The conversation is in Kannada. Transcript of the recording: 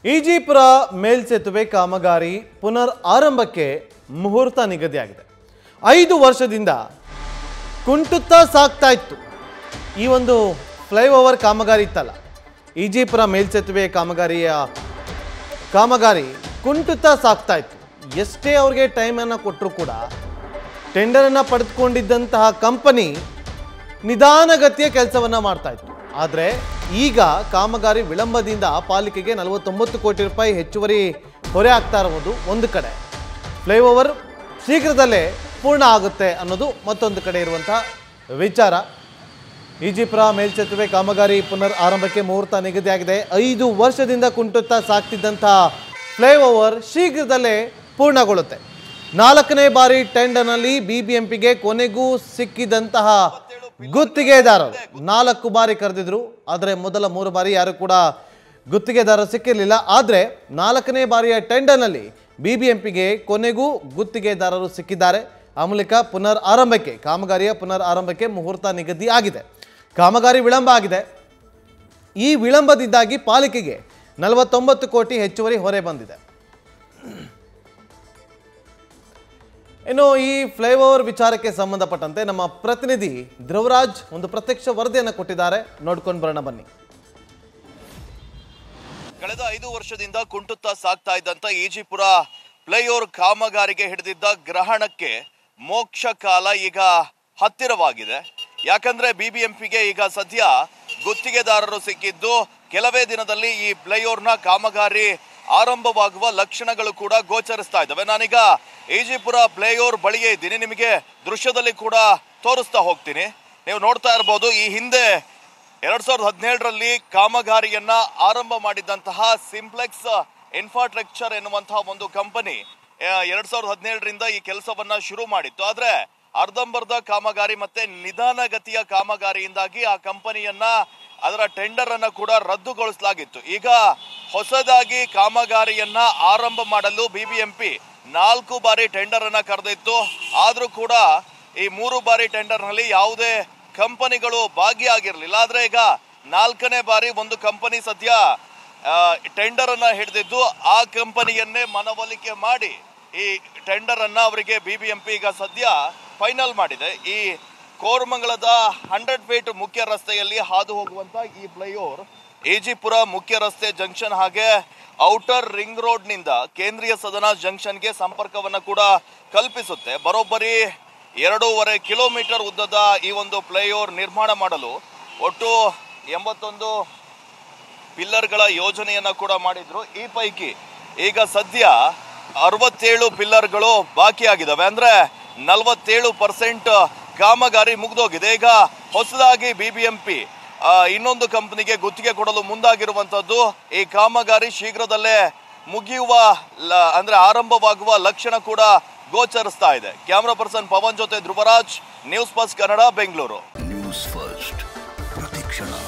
ಈಜಿಪುರ ಮೇಲ್ಸೇತುವೆ ಕಾಮಗಾರಿ ಪುನರ್ ಆರಂಭಕ್ಕೆ ಮುಹೂರ್ತ ನಿಗದಿಯಾಗಿದೆ ಐದು ವರ್ಷದಿಂದ ಕುಂಟುತ್ತಾ ಸಾಗ್ತಾ ಇತ್ತು ಈ ಒಂದು ಫ್ಲೈಓವರ್ ಕಾಮಗಾರಿ ಇತ್ತಲ್ಲ ಈಜಿಪುರ ಮೇಲ್ಸೇತುವೆ ಕಾಮಗಾರಿಯ ಕಾಮಗಾರಿ ಕುಂಟುತ್ತಾ ಸಾಗ್ತಾ ಇತ್ತು ಎಷ್ಟೇ ಅವ್ರಿಗೆ ಟೈಮನ್ನು ಕೊಟ್ಟರು ಕೂಡ ಟೆಂಡರನ್ನು ಪಡೆದುಕೊಂಡಿದ್ದಂತಹ ಕಂಪನಿ ನಿಧಾನಗತಿಯ ಕೆಲಸವನ್ನ ಮಾಡ್ತಾ ಇತ್ತು ಆದರೆ ಈಗ ಕಾಮಗಾರಿ ವಿಳಂಬದಿಂದ ಪಾಲಿಕೆಗೆ ನಲವತ್ತೊಂಬತ್ತು ಕೋಟಿ ರೂಪಾಯಿ ಹೆಚ್ಚುವರಿ ಹೊರೆ ಆಗ್ತಾ ಇರುವುದು ಒಂದು ಕಡೆ ಫ್ಲೈಓವರ್ ಶೀಘ್ರದಲ್ಲೇ ಪೂರ್ಣ ಆಗುತ್ತೆ ಅನ್ನೋದು ಮತ್ತೊಂದು ಕಡೆ ಇರುವಂತಹ ವಿಚಾರ ಈಜಿಪುರ ಮೇಲ್ಸೇತುವೆ ಕಾಮಗಾರಿ ಪುನರ್ ಆರಂಭಕ್ಕೆ ಮುಹೂರ್ತ ನಿಗದಿಯಾಗಿದೆ ಐದು ವರ್ಷದಿಂದ ಕುಂಟುತ್ತಾ ಸಾಗ್ತಿದ್ದಂತಹ ಫ್ಲೈಓವರ್ ಶೀಘ್ರದಲ್ಲೇ ಪೂರ್ಣಗೊಳ್ಳುತ್ತೆ ನಾಲ್ಕನೇ ಬಾರಿ ಟೆಂಡರ್ನಲ್ಲಿ ಬಿಬಿಎಂಪಿಗೆ ಕೊನೆಗೂ ಸಿಕ್ಕಿದಂತಹ ಗುತ್ತಿಗೆದಾರರು ನಾಲ್ಕು ಬಾರಿ ಕರೆದಿದ್ರು ಆದರೆ ಮೊದಲ ಮೂರು ಬಾರಿ ಯಾರು ಕೂಡ ಗುತ್ತಿಗೆದಾರರು ಸಿಕ್ಕಿರಲಿಲ್ಲ ಆದರೆ ನಾಲ್ಕನೇ ಬಾರಿಯ ಟೆಂಡರ್ನಲ್ಲಿ ಬಿಬಿಎಂಪಿಗೆ ಕೊನೆಗೂ ಗುತ್ತಿಗೆದಾರರು ಸಿಕ್ಕಿದ್ದಾರೆ ಆ ಮೂಲಕ ಪುನರ್ ಆರಂಭಕ್ಕೆ ಕಾಮಗಾರಿಯ ಪುನರ್ ಆರಂಭಕ್ಕೆ ಮುಹೂರ್ತ ನಿಗದಿ ಆಗಿದೆ ಕಾಮಗಾರಿ ವಿಳಂಬ ಆಗಿದೆ ಈ ವಿಳಂಬದಿಂದಾಗಿ ಪಾಲಿಕೆಗೆ ನಲವತ್ತೊಂಬತ್ತು ಕೋಟಿ ಹೆಚ್ಚುವರಿ ಹೊರೆ ಬಂದಿದೆ ಇನ್ನು ಈ ಫ್ಲೈಓವರ್ ವಿಚಾರಕ್ಕೆ ಸಂಬಂಧಪಟ್ಟಂತೆ ನಮ್ಮ ಪ್ರತಿನಿಧಿ ಧ್ರುವರಾಜ್ ಒಂದು ಪ್ರತ್ಯಕ್ಷ ವರದಿಯನ್ನು ಕೊಟ್ಟಿದ್ದಾರೆ ನೋಡ್ಕೊಂಡು ಬರೋಣ ಬನ್ನಿ ಕಳೆದ ಐದು ವರ್ಷದಿಂದ ಕುಂಟುತ್ತಾ ಸಾಗ್ತಾ ಇದ್ದಂತ ಈಜಿಪುರ ಫ್ಲೈಓವರ್ ಕಾಮಗಾರಿಗೆ ಹಿಡಿದಿದ್ದ ಗ್ರಹಣಕ್ಕೆ ಮೋಕ್ಷ ಕಾಲ ಈಗ ಹತ್ತಿರವಾಗಿದೆ ಯಾಕಂದ್ರೆ ಬಿಬಿಎಂಪಿಗೆ ಈಗ ಸದ್ಯ ಗುತ್ತಿಗೆದಾರರು ಸಿಕ್ಕಿದ್ದು ಕೆಲವೇ ದಿನದಲ್ಲಿ ಈ ಫ್ಲೈಓವರ್ನ ಕಾಮಗಾರಿ ಆರಂಭವಾಗುವ ಲಕ್ಷಣಗಳು ಕೂಡ ಗೋಚರಿಸ್ತಾ ಇದ್ದಾವೆ ನಾನೀಗ ಈಜಿಪುರ ಫ್ಲೈಓವರ್ ಬಳಿಯೇ ಇದ್ದೀನಿ ನಿಮಗೆ ದೃಶ್ಯದಲ್ಲಿ ಕೂಡ ತೋರಿಸ್ತಾ ಹೋಗ್ತೀನಿ ನೀವು ನೋಡ್ತಾ ಇರ್ಬೋದು ಈ ಹಿಂದೆ ಎರಡ್ ಸಾವಿರದ ಹದಿನೇಳರಲ್ಲಿ ಕಾಮಗಾರಿಯನ್ನ ಆರಂಭ ಮಾಡಿದಂತಹ ಸಿಂಪ್ಲೆಕ್ಸ್ ಇನ್ಫ್ರಾಸ್ಟ್ರಕ್ಚರ್ ಎನ್ನುವಂತಹ ಒಂದು ಕಂಪನಿ ಎರಡ್ ಸಾವಿರದ ಹದಿನೇಳರಿಂದ ಈ ಕೆಲಸವನ್ನ ಶುರು ಮಾಡಿತ್ತು ಆದ್ರೆ ಅರ್ಧಂಬರ್ಧ ಕಾಮಗಾರಿ ಮತ್ತೆ ನಿಧಾನಗತಿಯ ಕಾಮಗಾರಿಯಿಂದಾಗಿ ಆ ಕಂಪನಿಯನ್ನ ಅದರ ಟೆಂಡರ್ ಅನ್ನ ಕೂಡ ರದ್ದುಗೊಳಿಸಲಾಗಿತ್ತು ಈಗ ಹೊಸದಾಗಿ ಕಾಮಗಾರಿಯನ್ನ ಆರಂಭ ಮಾಡಲು ಬಿಬಿಎಂಪಿ ನಾಲ್ಕು ಬಾರಿ ಟೆಂಡರ್ ಅನ್ನ ಕರೆದಿತ್ತು ಆದ್ರೂ ಕೂಡ ಈ ಮೂರು ಬಾರಿ ಟೆಂಡರ್ ನಲ್ಲಿ ಯಾವುದೇ ಕಂಪನಿಗಳು ಭಾಗಿಯಾಗಿರ್ಲಿಲ್ಲ ಆದ್ರೆ ಈಗ ನಾಲ್ಕನೇ ಬಾರಿ ಒಂದು ಕಂಪನಿ ಸದ್ಯ ಟೆಂಡರ್ ಅನ್ನ ಹಿಡಿದಿದ್ದು ಆ ಕಂಪನಿಯನ್ನೇ ಮನವೊಲಿಕೆ ಮಾಡಿ ಈ ಟೆಂಡರ್ ಅನ್ನ ಅವರಿಗೆ ಬಿಬಿಎಂಪಿ ಈಗ ಸದ್ಯ ಫೈನಲ್ ಮಾಡಿದೆ ಈ ಕೋರಮಂಗಲದ ಹಂಡ್ರೆಡ್ ಫೀಟ್ ಮುಖ್ಯ ರಸ್ತೆಯಲ್ಲಿ ಹಾದು ಹೋಗುವಂತ ಈ ಫ್ಲೈಓವರ್ ಎಜಿಪುರ ಮುಖ್ಯ ರಸ್ತೆ ಜಂಕ್ಷನ್ ಹಾಗೆ ಔಟರ್ ರಿಂಗ್ ರೋಡ್ ನಿಂದ ಕೇಂದ್ರೀಯ ಸದನ ಜಂಕ್ಷನ್ಗೆ ಸಂಪರ್ಕವನ್ನ ಕೂಡ ಕಲ್ಪಿಸುತ್ತೆ ಬರೋಬ್ಬರಿ ಎರಡೂವರೆ ಕಿಲೋಮೀಟರ್ ಉದ್ದದ ಈ ಒಂದು ಫ್ಲೈಓವರ್ ನಿರ್ಮಾಣ ಮಾಡಲು ಒಟ್ಟು ಎಂಬತ್ತೊಂದು ಪಿಲ್ಲರ್ಗಳ ಯೋಜನೆಯನ್ನ ಕೂಡ ಮಾಡಿದ್ರು ಈ ಪೈಕಿ ಈಗ ಸದ್ಯ ಅರವತ್ತೇಳು ಪಿಲ್ಲರ್ಗಳು ಬಾಕಿಯಾಗಿದ್ದಾವೆ ಅಂದ್ರೆ ನಲವತ್ತೇಳು ಪರ್ಸೆಂಟ್ ಕಾಮಗಾರಿ ಮುಗ್ದೋಗಿದೆ ಈಗ ಹೊಸದಾಗಿ ಬಿಬಿಎಂಪಿ ಇನ್ನೊಂದು ಕಂಪನಿಗೆ ಗುತ್ತಿಗೆ ಕೊಡಲು ಮುಂದಾಗಿರುವಂತದ್ದು ಈ ಕಾಮಗಾರಿ ಶೀಘ್ರದಲ್ಲೇ ಮುಗಿಯುವ ಲ- ಅಂದ್ರೆ ಆರಂಭವಾಗುವ ಲಕ್ಷಣ ಕೂಡ ಗೋಚರಿಸ್ತಾ ಇದೆ ಕ್ಯಾಮ್ರಾ ಪರ್ಸನ್ ಪವನ್ ಜೊತೆ Dhruvaraj news first Kannada Bengaluru news first ಪ್ರತಿಕ್ಷಣ